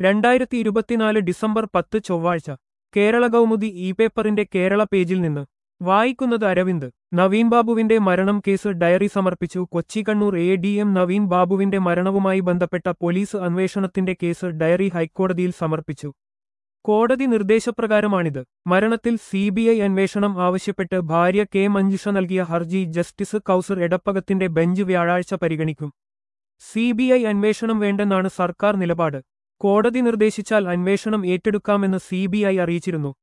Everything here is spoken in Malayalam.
രണ്ടായിരത്തി ഇരുപത്തിനാല് ഡിസംബർ പത്ത് ചൊവ്വാഴ്ച കേരള കൗമുദി ഇ പേപ്പറിന്റെ കേരള പേജിൽ നിന്ന് വായിക്കുന്നത് അരവിന്ദ് നവീൻ ബാബുവിന്റെ മരണം കേസ് ഡയറി സമർപ്പിച്ചു Kochi Kannur A D M Naveen ബാബുവിന്റെ മരണവുമായി ബന്ധപ്പെട്ട പോലീസ് അന്വേഷണത്തിന്റെ കേസ് ഡയറി ഹൈക്കോടതിയിൽ സമർപ്പിച്ചു കോടതി നിർദ്ദേശപ്രകാരമാണിത് മരണത്തിൽ സിബിഐ അന്വേഷണം ആവശ്യപ്പെട്ട് ഭാര്യ കെ മഞ്ജുഷ നൽകിയ ഹർജി ജസ്റ്റിസ് കൌസർ എടപ്പകത്തിന്റെ ബെഞ്ച് വ്യാഴാഴ്ച പരിഗണിക്കും സിബിഐ അന്വേഷണം വേണ്ടെന്നാണ് സർക്കാർ നിലപാട് കോടതി നിർദ്ദേശിച്ചാൽ അന്വേഷണം ഏറ്റെടുക്കാമെന്ന് സിബിഐ അറിയിച്ചിരുന്നു